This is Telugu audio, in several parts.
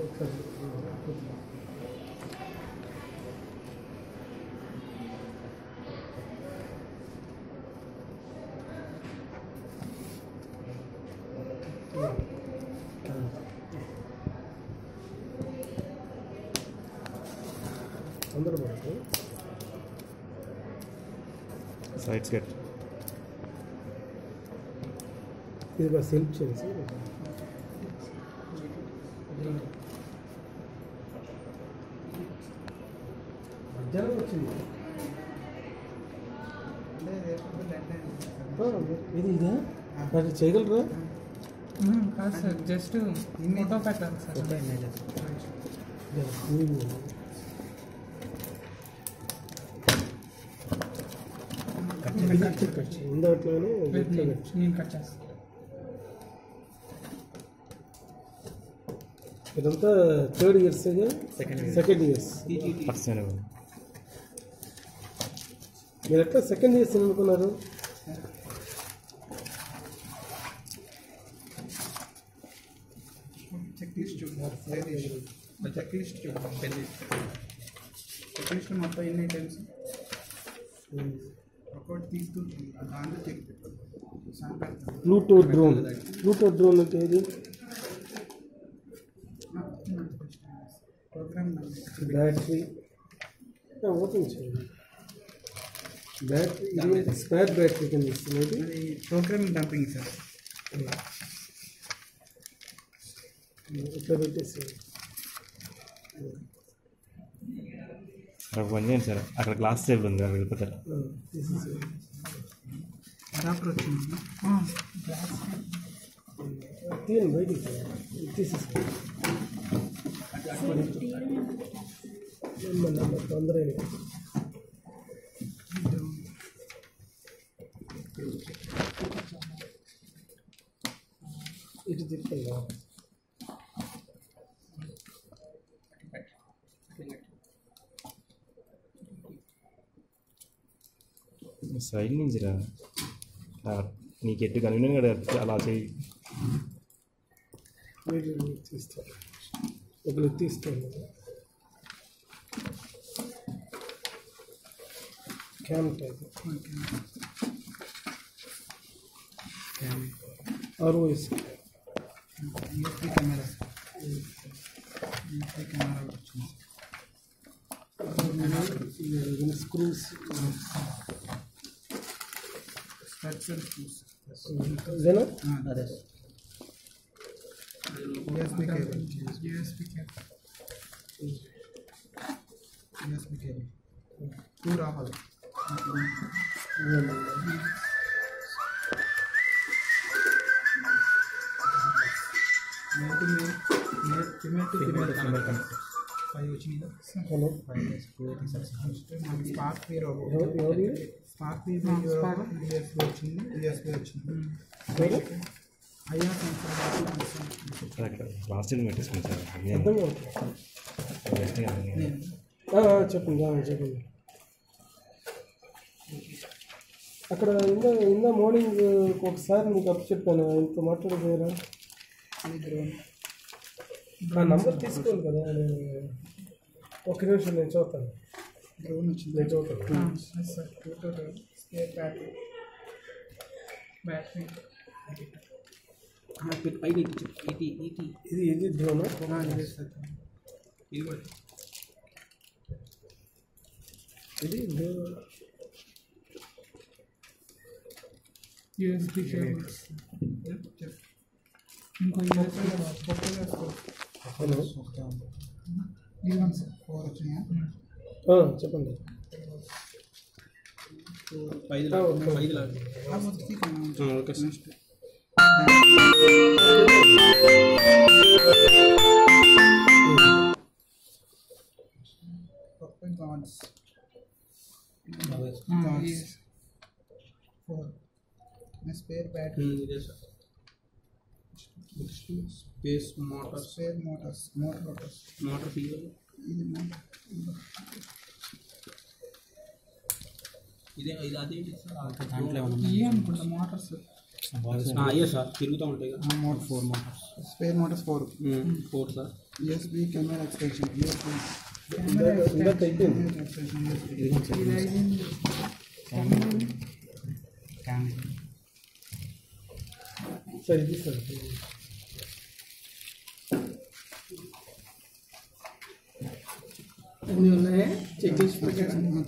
అందరూ పడతారు సైడ్స్ గట్ ఇది ఒక సెల్ఫ్ చేయండి సార్ మధ్యాహ్నం వచ్చింది ఆ, ఇది ఇదా మరి చేయగలరా కాదు సార్ జస్ట్ ఫోటో పెట్టాలి సార్ ఉందట్లోనే నేను కట్ చేస్తాను ఇదంతా third years second years person మీరు ఎట్లా సెకండ్ ఇయర్స్ అనుకున్నారు చెక్ లిస్ట్ చూడండి చెక్ లిస్ట్ చూడండి పెళ్ళి చెక్ లిస్ట్ మొత్తం ఎన్ని ఐటమ్స్ ఒక్కొక్కటి తీస్తూ దాంట్లో check Pluto drone Pluto drone అంటే ఏది ప్రోగ్రామ్ బ్యాటరీ ఓపెన్ చేయండి బ్యాటరీ ఇది స్పేర్ బ్యాటరీ కింద ఇస్తుంది ఇది అది ప్రోగ్రామింగ్ డంపింగ్ సార్ ఇట్లా పెట్టేసి అక్కడ పని చేయండి సార్ అక్కడ గ్లాస్ టేబుల్ ఉంది అక్కడ వెళ్ళిపోతారు ఆ, తీసేసి అడాప్టర్ వచ్చింది తీయండి బయటికి తీసేసి నెమ్మది నెమ్మది తొందరగా ఇటు తిప్పండి సైడ్ నుంచి రా ఆ, నీకు ఎట్టు కన్వీనియంట్ అలా చేయి మీరు తీస్తారు ఒకరు తీస్తారు cam type ROS USB camera USB camera వచ్చింది స్క్రూస్ స్ట్రక్చర్ చూస్ ఇదేనా అదే USB cable USB cable USB cable two రావాలి male to male male female to female connect five వచ్చినాయి హలో మనకి స్పార్క్ పీ ఎవరు ఎవరు స్పార్క్ పీ యూఎస్బీ వచ్చింది యూఎస్బీ వచ్చింది ఎవరు ఐఆర్ సెన్సార్ సార్ అక్కడ గ్లాస్ టేబుల్ పెట్టేసుకుని సార్ అన్నీ అర్థం కావట్లేదు. వేస్ట్ కాదు. ఆ, ఆ, చెప్పండి ఆ, చెప్పండి అక్కడ ఇందా ఇందా మార్నింగ్ ఒకసారి నీకు అప్పు చెప్పాను ఇంత మాట్లాడకపోయారా అది డ్రోన్ నా నంబర్ తీసుకోవాలి కదా నేను ఒక నిమిషం నేను చూస్తాను డ్రోన్ వచ్చింది నేను చూస్తాను sir two two spare battery battery పైకి ఇటీ ఇటీ ఇది ఇది డ్రోనా ఇదే సార్ ఇది కూడా ఇది డ్రోన్ యూఎస్బీ కేబుల్స్ ఇంకో యూఎస్బీ హలో ఇదిగోండి సార్ ఫోర్ వచ్చినాయా ఆ, చెప్పండి ఐదు ఆ, okay. Okay next guards guards four spare battery space motor spare motors motor motors motor తీయాలి ఇది మోటార్ ఇదే ఇది అదేంటి సార్ ఇవి అనుకుంటా మోటార్స్ అయ్యే సార్ తిరుగుతూ ఉంటాయి కదా motor four motors spare motors four four sir USB camera extension USB ఇందాక అయిపోయింది ఎక్స్టెన్షన్ సార్ ఇది సార్ అన్నీ ఉన్నాయి చెక్ చేసి పెట్టాను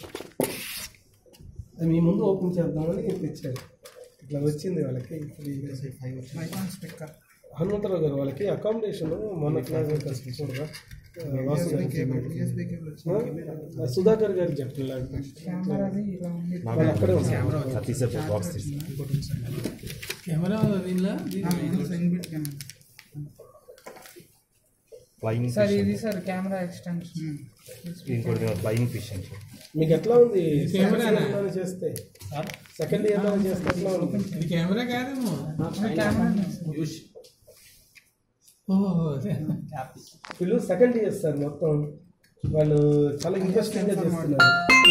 అది మీ ముందు ఓపెన్ చేద్దామని తెచ్చారు ఇట్లా వచ్చింది వాళ్ళకి ఫ్రీగా ఐకాన్ స్టిక్కర్ హనుమంతరావు గారు వాళ్ళకి అకామిడేషన్ మొన్న క్లాస్ చూడగా USB cable USB cable Sudhakar గారికి చెప్పలేదు కెమెరాది ఇలా ఉంది వాళ్ళు అక్కడే ఉన్నారు అది తీసే బాక్స్ తీసి కెమెరా దీనిలో ఇన్బిల్ట్ కెమెరా ఫ్లయింగ్ సార్ ఇది సార్ కెమెరా ఎక్స్టెన్షన్ ఇంకోటి ఫ్లయింగ్ ఫిష్ అంటే మీకు ఎట్లా ఉంది కెమెరానా? సెకండ్ ఇయర్ చేస్తే సెకండ్ ఇయర్ చేస్తే ఎట్లా ఉంది ఇది కెమెరా కాదేమో కెమెరా ఓహో వీళ్ళు సెకండ్ ఇయర్ సార్ మొత్తం వాళ్ళు చాలా ఇంట్రెస్టింగ్ గా చేస్తున్నారు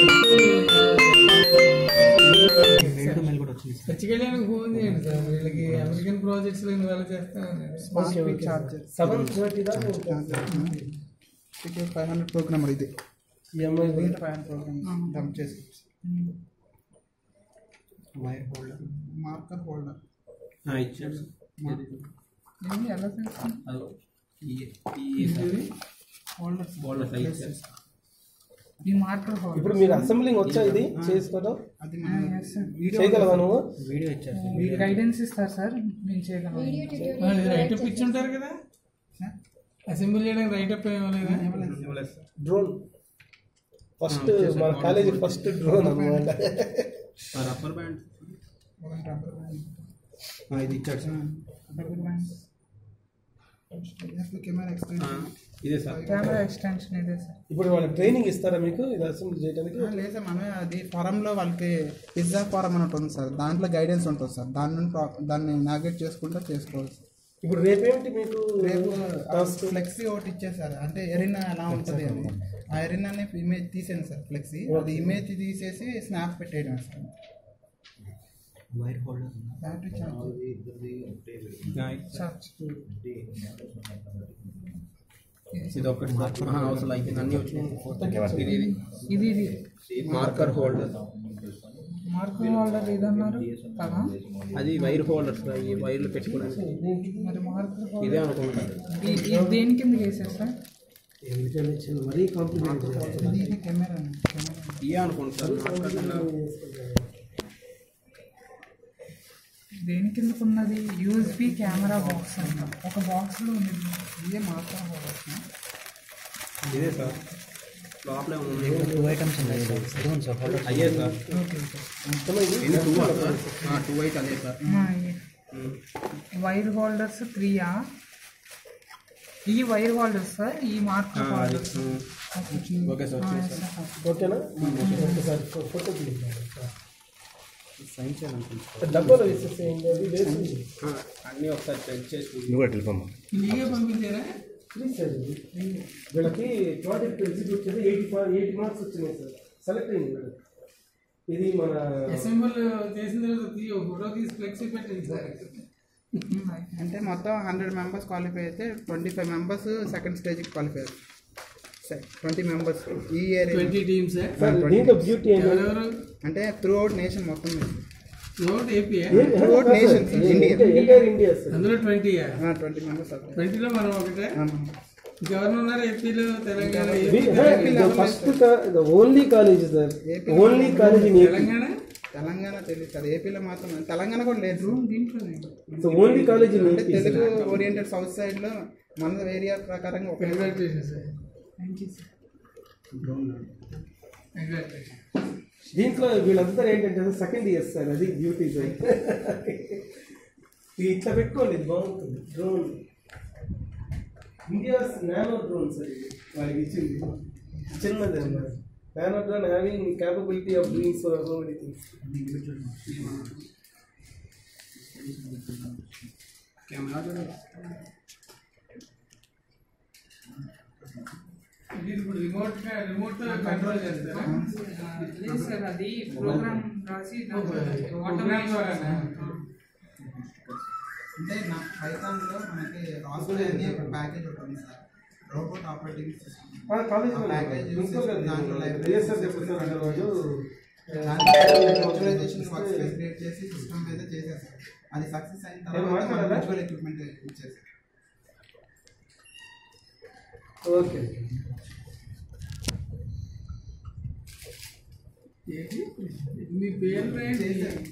సచ్చికెళ్ళానికి ఫోన్ చేయండి సార్ వీళ్ళకి అమెరికన్ ప్రాజెక్ట్స్ లో ఇన్వాల్వ్ చేస్తామని ఓకే, ఓకే. సెవెన్ థర్టీ దాకా ఉంటుంది. ఫైవ్ హండ్రెడ్ ప్రోగ్రామర్ ఇది ఈ అమ్మాయి దీంట్లో ఫైవ్ హండ్రెడ్ ప్రోగ్రామ్ డంప్ చేసి వైర్ హోల్డర్ మార్కర్ హోల్డర్ ఇచ్చాడు ఏంది ఎలా చేస్తాం అదో ఈ హోల్డర్ హోల్డర్ ఇచ్చారు ఈ మార్కర్ హోల్డర్ ఇప్పుడు మీరు అసెంబ్లింగ్ వచ్చా ఇది చేసుకోవడం అది మనం చేయగలవా నువ్వు వీడియో ఇచ్చారు మీరు గైడెన్స్ ఇస్తారు సార్ నేను చేయగలను రైట్ అప్ ఇచ్చి ఉంటారు కదా అసెంబ్లీ చేయడానికి రైట్ అప్ ఇవ్వలేదా డ్రోన్ ఫస్ట్ మన కాలేజీ ఫస్ట్ డ్రోన్ అనమాట రబ్బర్ బ్యాండ్ ఇది ఇచ్చాడు సార్ కెమెరా ఎక్స్టెన్షన్ ఇదే సార్ కెమెరా ఎక్స్టెన్షన్ ఇదే సార్ ఇప్పుడు వాళ్ళ ట్రైనింగ్ ఇస్తారా మీకు ఇది అసెంబ్లీ చేయడానికి లేదు సార్ మనమే అది ఫారంలో వాళ్ళకి పిజ్జా ఫారం అని ఉంటుంది సార్ దాంట్లో గైడెన్స్ ఉంటుంది సార్ దాని నుండి ప్రా- దాన్ని నావిగేట్ చేసుకుంటూ చేసుకోవాలి సార్ ఇప్పుడు రేపేమిటి మీకు రేపు టాస్క్ ఫ్లెక్సీ ఒకటి ఇచ్చేసారు అంటే ఎరినా ఎలా ఉంటుంది అని ఆ ఎరినాని ఇమేజ్ తీసాను సార్ ఫ్లెక్సీ అది ఇమేజ్ తీసేసి స్నాప్ పెట్టేయడం sir wire holder battery charge charge ఇది ఒకటి సార్ అవసరం అయిపోయింది అన్నీ వచ్చినాయి ఇది ఇది ఇది ఇది మార్కర్ హోల్డర్ మార్కర్ హోల్డర్ ఇదన్నారు కదా అది వైర్ హోల్డర్ సార్ ఈ వైర్లు పెట్టుకోవడానికి మరి మార్కర్ హోల్డర్ ఇదే అనుకుంటారు ఇది దేని కింద వేసారు సార్ మరీ కాంప్లికేట్ ఇది ఇది కెమెరా కెమెరా ఇదే అనుకుంటారు దేని కిందకు ఉన్నది యూఎస్బి కెమెరా బాక్స్ అంట ఒక బాక్స్లో ఉంది ఇదే మాత్రం ఇదే సార్ లోపలే ఉంది టూ ఐటమ్స్ ఉన్నాయి సార్ అయ్యే సార్ ఇది టూ సార్ టూ అయితే అదే సార్ వైర్ హోల్డర్స్ త్రీయా ఈ వైర్ హోల్డర్స్ సార్ ఈ మార్కర్ హోల్డర్స్ ఓకే సార్ ఓకేనా ఒకసారి ఫో- ఫోటో తీయండి సైన్స్ అనుకుంటా డబ్బాలో వేసేసేయండి అది వేసి అన్నీ ఒకసారి చెక్ చేసి నువ్వు కూడా వెళ్ళిపోమ్మా నీకే పంపించారా ఫ్రీ సార్ ఇది ఫ్రీ. వీళ్ళకి ప్రాజెక్ట్ ఎగ్జిక్యూట్ చేసి ఎయిటీ ఎయిటీ మార్క్స్ వచ్చినాయి సార్ సెలెక్ట్ అయింది వీళ్ళకి ఇది మన అసెంబుల్ చేసిన తర్వాత తీయ ఫోటో తీసి ఫ్లెక్సీ పెట్టండి సార్ అంటే మొత్తం హండ్రెడ్ మెంబర్స్ క్వాలిఫై అయితే ట్వంటీ ఫైవ్ మెంబర్స్ సెకండ్ స్టేజ్కి క్వాలిఫై ట్వంటీ మెంబర్స్ ఈ ఏరియా ట్వంటీ టీమ్స్ సార్ దీంట్లో బ్యూటీ ఏంటి ఎవరెవరు అంటే త్రూ అవుట్ నేషన్ మొత్తం మీద note AP Throughout nation, India. Entire India sir అందులో ట్వంటీ ట్వంటీ మెంబర్స్ అవుతాయి ట్వంటీలో మనం ఒకటే ఇంకెవరు ఉన్నారు ఏపీలో Telangana first only college sir only college in AP Telangana Telangana తెలియదు కదా ఏపీలో మాత్రం తెలంగాణ కూడా లేదు దీంట్లోనే సో ఓన్లీ కాలేజ్ ఇన్ అంటే AP Telugu oriented south side లో మన ఏరియా ప్రకారంగా ఒక congratulations thank you sir congratulation దీంట్లో వీళ్ళందరూ ఏంటంటే సెకండ్ ఇయర్ సార్ అది బ్యూటీ సార్ ఇది ఇట్లా పెట్టుకోండి ఇది బాగుంటుంది drone India's nano drone sir ఇది వాళ్ళకి ఇచ్చింది చిన్నది అన్నమాట nano drone having capability of doing so so many things camera చూడండి ఇది ఇప్పుడు రిమోట్ రిమోట్ కంట్రోల్ చేస్తారా లేదు సార్ అది ప్రోగ్రామ్ రాసి ప్రోగ్రామ్ ద్వారా అంటే నా పైథాన్లో మనకి రాస్బెరీ అనే ఒక ప్యాకేజ్ ఉంటుంది sir robot operating system college ఆ ప్యాకేజ్ యూస్ చేసి దాంట్లో రిజిస్టర్ చెప్తున్నారు అంటే రోజు విజువలైజేషన్ వర్క్ స్పేస్ క్రియేట్ చేసి సిస్టమ్ మీద చేసేసారు అది సక్సెస్ అయిన ఏం తర్వాత మాట్లాడాలా? విజువల్ ఎక్విప్మెంట్ ఇచ్చేసారు ఓకే మీ పేరు చేశారు